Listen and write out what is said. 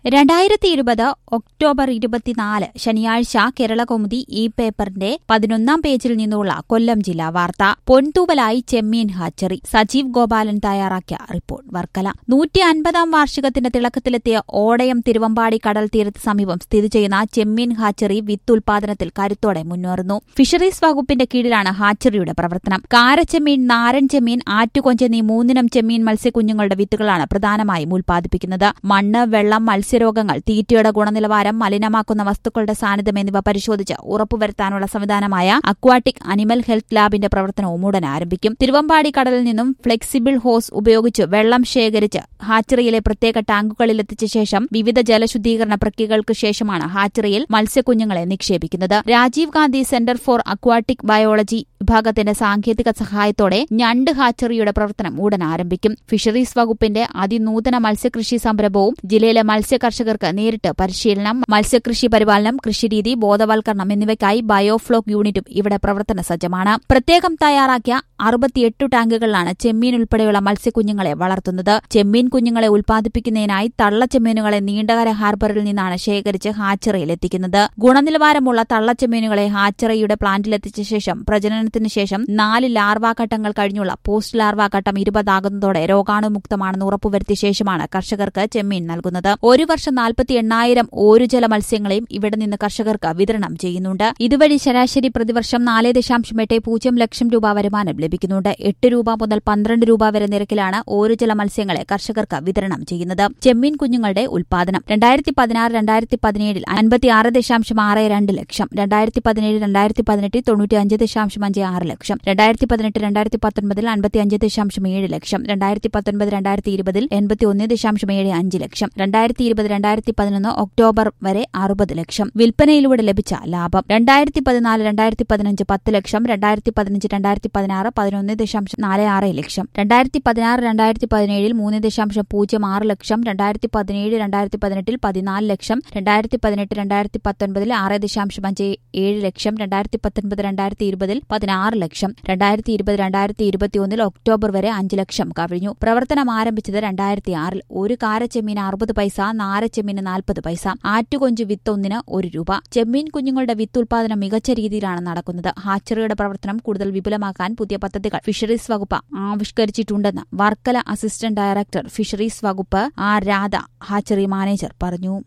രണ്ടായിരത്തി ഇരുപത് ഒക്ടോബർ ഇരുപത്തിനാല് ശനിയാഴ്ച കേരളകൗമുദി ഈ പേപ്പറിന്റെ പതിനൊന്നാം പേജിൽ നിന്നുള്ള കൊല്ലം ജില്ലാ വാർത്ത പൊൻതൂവലായി ചെമ്മീൻ ഹാച്ചറി സജീവ് ഗോപാലൻ തയ്യാറാക്കിയ റിപ്പോർട്ട് വർക്കല നൂറ്റി അൻപതാം വാർഷികത്തിന്റെ തിളക്കത്തിലെത്തിയ ഓടയം തിരുവമ്പാടി കടൽ തീരത്ത് സമീപം സ്ഥിതി ചെയ്യുന്ന ചെമ്മീൻ ഹാച്ചറി വിത്തുൽപാദനത്തിൽ കരുത്തോടെ മുന്നേറുന്നു ഫിഷറീസ് വകുപ്പിന്റെ കീഴിലാണ് ഹാച്ചറിയുടെ പ്രവർത്തനം കാരച്ചെമ്മീൻ നാരൻ ചെമ്മീൻ ആറ്റുകൊഞ്ച് എന്നീ മൂന്നിനം ചെമ്മീൻ മത്സ്യക്കുഞ്ഞുങ്ങളുടെ വിത്തുകളാണ് പ്രധാനമായും ഉൽപ്പാദിപ്പിക്കുന്നത് മണ്ണ് വെള്ളം മത്സ്യരോഗങ്ങൾ തീറ്റയുടെ ഗുണനിലവാരം മലിനമാക്കുന്ന വസ്തുക്കളുടെ സാന്നിധ്യം എന്നിവ പരിശോധിച്ച് ഉറപ്പുവരുത്താനുള്ള സംവിധാനമായ അക്വാട്ടിക് അനിമൽ ഹെൽത്ത് ലാബിന്റെ പ്രവർത്തനവും ഉടൻ ആരംഭിക്കും തിരുവമ്പാടി കടലിൽ നിന്നും ഫ്ലെക്സിബിൾ ഹോസ് ഉപയോഗിച്ച് വെള്ളം ശേഖരിച്ച് ഹാച്ചറിയിലെ പ്രത്യേക ടാങ്കുകളിലെത്തിച്ച ശേഷം വിവിധ ജലശുദ്ധീകരണ പ്രക്രിയകൾക്ക് ശേഷമാണ് ഹാച്ചറിയിൽ മത്സ്യക്കുഞ്ഞുങ്ങളെ നിക്ഷേപിക്കുന്നത് Rajiv Gandhi centre for aquatic biology വിഭാഗത്തിന്റെ സാങ്കേതിക സഹായത്തോടെ ഞണ്ട് ഹാച്ചറിയുടെ പ്രവർത്തനം ഉടൻ ആരംഭിക്കും ഫിഷറീസ് വകുപ്പിന്റെ അതിനൂതന മത്സ്യകൃഷി സംരംഭവും ജില്ലയിലെ മത്സ്യ കർഷകർക്ക് നേരിട്ട് പരിശീലനം മത്സ്യകൃഷി പരിപാലനം കൃഷിരീതി ബോധവൽക്കരണം എന്നിവയ്ക്കായി ബയോഫ്ലോക്ക് യൂണിറ്റും ഇവിടെ പ്രവർത്തന സജ്ജമാണ് പ്രത്യേകം തയ്യാറാക്കിയ അറുപത്തിയെട്ട് ടാങ്കുകളിലാണ് ചെമ്മീൻ ഉൾപ്പെടെയുള്ള മത്സ്യക്കുഞ്ഞുങ്ങളെ വളർത്തുന്നത് ചെമ്മീൻ കുഞ്ഞുങ്ങളെ ഉൽപ്പാദിപ്പിക്കുന്നതിനായി തള്ളച്ചെമ്മീനുകളെ നീണ്ടകര ഹാർബറിൽ നിന്നാണ് ശേഖരിച്ച് ഹാച്ചറിയിൽ എത്തിക്കുന്നത് ഗുണനിലവാരമുള്ള തള്ളച്ചെമ്മീനുകളെ ഹാച്ചറിയുടെ പ്ലാന്റിലെത്തിച്ച ശേഷം പ്രജനനത്തിന് ശേഷം നാല് ലാർവാഘട്ടങ്ങൾ കഴിഞ്ഞുള്ള പോസ്റ്റ് ലാർവാഘട്ടം ഇരുപതാകുന്നതോടെ രോഗാണുമുക്തമാണെന്ന് ഉറപ്പുവരുത്തിയ ശേഷമാണ് കർഷകർക്ക് ചെമ്മീൻ നൽകുന്നത് ഒരു വർഷം നാൽപ്പത്തി എണ്ണായിരം ഓരുജല മത്സ്യങ്ങളെയും ഇവിടെ നിന്ന് കർഷകർക്ക് വിതരണം ചെയ്യുന്നുണ്ട് ഇതുവഴി ശരാശരി പ്രതിവർഷം നാല് ദശാംശം എട്ട് പൂജ്യം ലക്ഷം രൂപ വരുമാനം ലഭിക്കുന്നുണ്ട് എട്ട് രൂപ മുതൽ പന്ത്രണ്ട് രൂപ വരെ നിരക്കിലാണ് ഓരുജല മത്സ്യങ്ങളെ കർഷകർക്ക് വിതരണം ചെയ്യുന്നത് ചെമ്മീൻ കുഞ്ഞുങ്ങളുടെ ഉൽപാദനം രണ്ടായിരത്തി പതിനാറ് രണ്ടായിരത്തി പതിനേഴിൽ അൻപത്തിയാറ് ദശാംശം ആറ് രണ്ട് ലക്ഷം രണ്ടായിരത്തി പതിനേഴ് രണ്ടായിരത്തി പതിനെട്ടിൽ തൊണ്ണൂറ്റി അഞ്ച് ദശാംശം അഞ്ച് ആറ് ലക്ഷം രണ്ടായിരത്തി പതിനെട്ട് രണ്ടായിരത്തി പത്തൊൻപതിൽ അൻപത്തി അഞ്ച് ദശാംശം ഏഴ് ലക്ഷം രണ്ടായിരത്തി പത്തൊൻപത് രണ്ടായിരത്തി ഇരുപതിൽ എൺപത്തി ഒന്ന് ദശാംശം ഏഴ് അഞ്ച് ലക്ഷം രണ്ടായിരത്തി ഇരുപത് രണ്ടായിരത്തി പതിനൊന്ന് ഒക്ടോബർ വരെ അറുപത് ലക്ഷം വിൽപ്പനയിലൂടെ ലഭിച്ച ലാഭം രണ്ടായിരത്തി പതിനാല് രണ്ടായിരത്തി പതിനഞ്ച് പത്ത് ലക്ഷം രണ്ടായിരത്തി പതിനഞ്ച് രണ്ടായിരത്തി പതിനാറ് പതിനൊന്ന് ദശാംശം നാല് ആറ് ലക്ഷം രണ്ടായിരത്തി പതിനാറ് രണ്ടായിരത്തി പതിനേഴിൽ മൂന്ന് ദശാംശം പൂജ്യം ആറ് ലക്ഷം രണ്ടായിരത്തി പതിനേഴ് രണ്ടായിരത്തി പതിനെട്ടിൽ പതിനാല് ലക്ഷം രണ്ടായിരത്തി പതിനെട്ട് രണ്ടായിരത്തി പത്തൊൻപതിൽ ആറ് ദശാംശം അഞ്ച് ഏഴ് ലക്ഷം രണ്ടായിരത്തി പത്തൊൻപത് രണ്ടായിരത്തി ഇരുപതിൽ പതിനാറ് ലക്ഷം രണ്ടായിരത്തി ഇരുപത് രണ്ടായിരത്തി ഇരുപത്തിയൊന്നിൽ ഒക്ടോബർ വരെ അഞ്ച് ലക്ഷം കവിഞ്ഞു പ്രവർത്തനം ആരംഭിച്ചത് രണ്ടായിരത്തി ആറിൽ ഒരു കാരച്ചെമ്മീന് അറുപത് പൈസ നാരച്ചെമ്മീന് നാൽപ്പത് പൈസ ആറ്റുകൊഞ്ച് വിത്ത് ഒന്നിന് ഒരു രൂപ ചെമ്മീൻ കുഞ്ഞുങ്ങളുടെ വിത്ത് ഉൽപാദനം മികച്ച രീതിയിലാണ് നടക്കുന്നത് ഹാച്ചറിയുടെ പ്രവർത്തനം കൂടുതൽ വിപുലമാക്കാൻ പുതിയ പദ്ധതികൾ ഫിഷറീസ് വകുപ്പ് ആവിഷ്കരിച്ചിട്ടുണ്ടെന്ന് വർക്കല അസിസ്റ്റന്റ് ഡയറക്ടർ ഫിഷറീസ് വകുപ്പ് ആർ രാധ ഹാച്ചറി മാനേജർ പറഞ്ഞു